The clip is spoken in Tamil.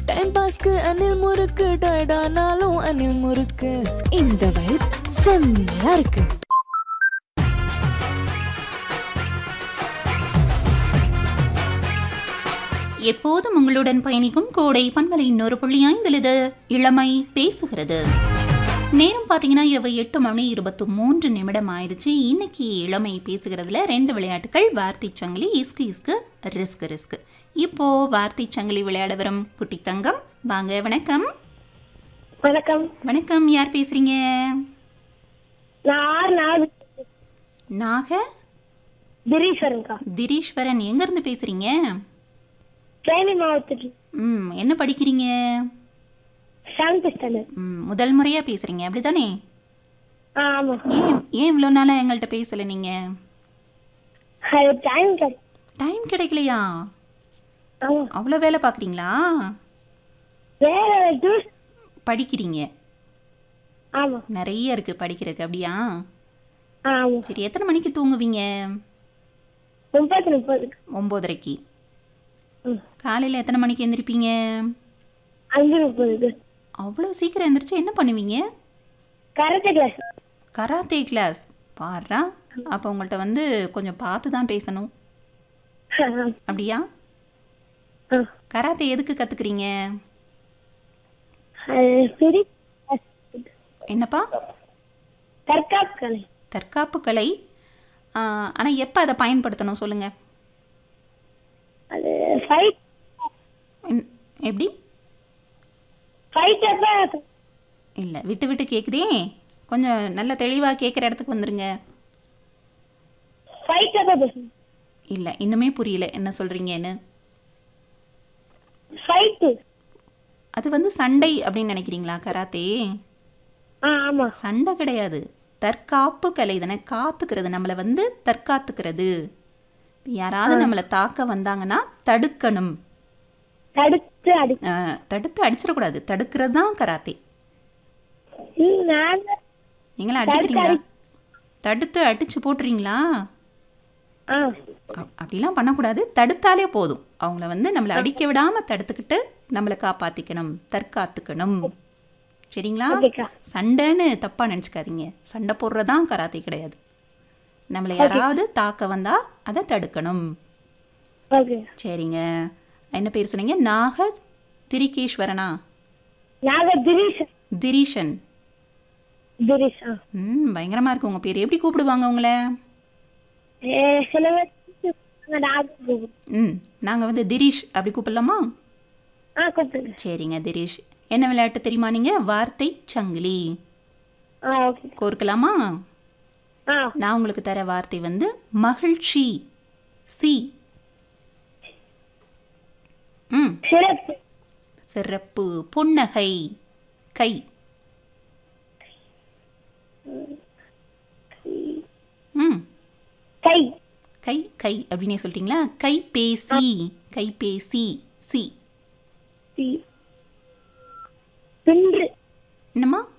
டைம் பாஸ்க்கு அணில் முறுக்கு டயர்டானாலும் அணில் முறுக்கு இந்த வைப் செம்மையா இருக்கு எப்போதும் உங்களுடன் பயணிக்கும் கோடை பண்பலை இன்னொரு புள்ளி ஐந்தில் இது இளமை பேசுகிறது நேரம் பார்த்தீங்கன்னா இரவு எட்டு மணி இருபத்தி மூன்று நிமிடம் ஆயிடுச்சு இன்னைக்கு இளமை பேசுகிறதுல ரெண்டு விளையாட்டுகள் வார்த்தை சங்கிலி இஸ்கு இஸ்கு ரிஸ்க் ரிஸ்க் இப்போ வார்த்தை சங்கிலி விளையாட வரும் குட்டி தங்கம் வாங்க வணக்கம் வணக்கம் வணக்கம் யார் பேசுறீங்க நான் ஆறு நாள் நாக திரீஸ்வரன்க்கா திரீஸ்வரன் எங்கேருந்து பேசுறீங்க தேனி மாவட்டத்தில் ம் என்ன படிக்கிறீங்க செவன்த் ஸ்டாண்டர்ட் ம் முதல் முறையாக பேசுகிறீங்க அப்படி தானே ஆ ஆமாம் ஏன் ஏன் இவ்வளோ நாளாக எங்கள்கிட்ட பேசலை நீங்கள் அது டைம் கிடைக்கும் டைம் கிடைக்கலையா ஆமாம் அவ்வளோ வேலை பார்க்குறீங்களா வேற ஜூஸ் படிக்கிறீங்க ஆமாம் நிறைய இருக்குது படிக்கிறதுக்கு அப்படியா ஆ ஆமாம் சரி எத்தனை மணிக்கு தூங்குவீங்க முப்பது முப்பதுக்கு ஒம்போதரைக்கு ம் காலையில் எத்தனை மணிக்கு எந்திரிப்பீங்க அஞ்சு முப்பதுக்கு அவ்வளோ சீக்கிரம் எந்திரிச்சு என்ன பண்ணுவீங்க கராத்தே கிளாஸ் கராத்தே கிளாஸ் பாடுறா அப்போ உங்கள்கிட்ட வந்து கொஞ்சம் பார்த்து தான் பேசணும் அப்படியா ஆ கராத்தே எதுக்கு கற்றுக்குறீங்க அது சரி என்னப்பா தற்காப்பு கலை தற்காப்பு கலை ஆனால் எப்போ அதை பயன்படுத்தணும் சொல்லுங்கள் அது ஃபைட் எப்படி ஃபைட் அப்போ இல்லை விட்டு விட்டு கேட்குதே கொஞ்சம் நல்ல தெளிவாக கேட்குற இடத்துக்கு வந்துருங்க ஃபைட் அப்போ பேசணும் இல்லை இன்னுமே புரியல என்ன சொல்கிறீங்கன்னு ஃபைட்டு அது வந்து சண்டை அப்படின்னு நினைக்கிறீங்களா கராத்தே ஆ ஆமாம் சண்டை கிடையாது தற்காப்பு கலை தானே காத்துக்கிறது நம்மளை வந்து தற்காத்துக்கிறது யாராவது நம்மளை தாக்க வந்தாங்கன்னா தடுக்கணும் தடுத்து அடி அஹ், தடுத்து அடிச்சிடக்கூடாது தடுக்கிறது தான் கராத்தே ம், நான் நீங்களும் அடிக்கிறீங்களா தடுத்து அடிச்சு போட்டுறீங்களா ஆ அப்- அப்படிலாம் பண்ணக்கூடாது தடுத்தாலே போதும் அவங்கள வந்து நம்மளை அடிக்க விடாம தடுத்துக்கிட்டு நம்மளை காப்பாத்திக்கணும் தற்காத்துக்கணும் சரிங்களா ஓகேக்கா சண்டைன்னு தப்பா நினச்சிக்காதீங்க சண்டை போடுறதான் கராத்தே கிடையாது நம்மளை யாராவது தாக்க வந்தா அதை தடுக்கணும் ஓகே சரிங்க என்ன பேர் சொன்னீங்க நாக திரிகேஸ்வரனா நாங்கள் திரீஷ் திரீஷன் திரீஷ் ஆ ம் பயங்கரமா இருக்கு உங்க பேர் எப்படி கூப்பிடுவாங்க உங்களை ஏ, சில பேர் நாங்கள் கூப்பிடுவோம் ம் நாங்கள் வந்து திரீஷ் அப்படி கூப்பிடலாமா ஆ கூப்பிடுங்க சரிங்க திரீஷ் என்ன விளையாட்டு தெரியுமா நீங்க வார்த்தை சங்கிலி ஆ ஓகே கோர்க்கலாமா ஆ நான் உங்களுக்கு தர வார்த்தை வந்து மகிழ்ச்சி சி ம் சிறப்பு சிறப்பு புன்னகை கை ம் கை கை கை அப்படின்னே சொல்லிட்டீங்களா கைபேசி கைபேசி சி சி பின்று என்னம்மா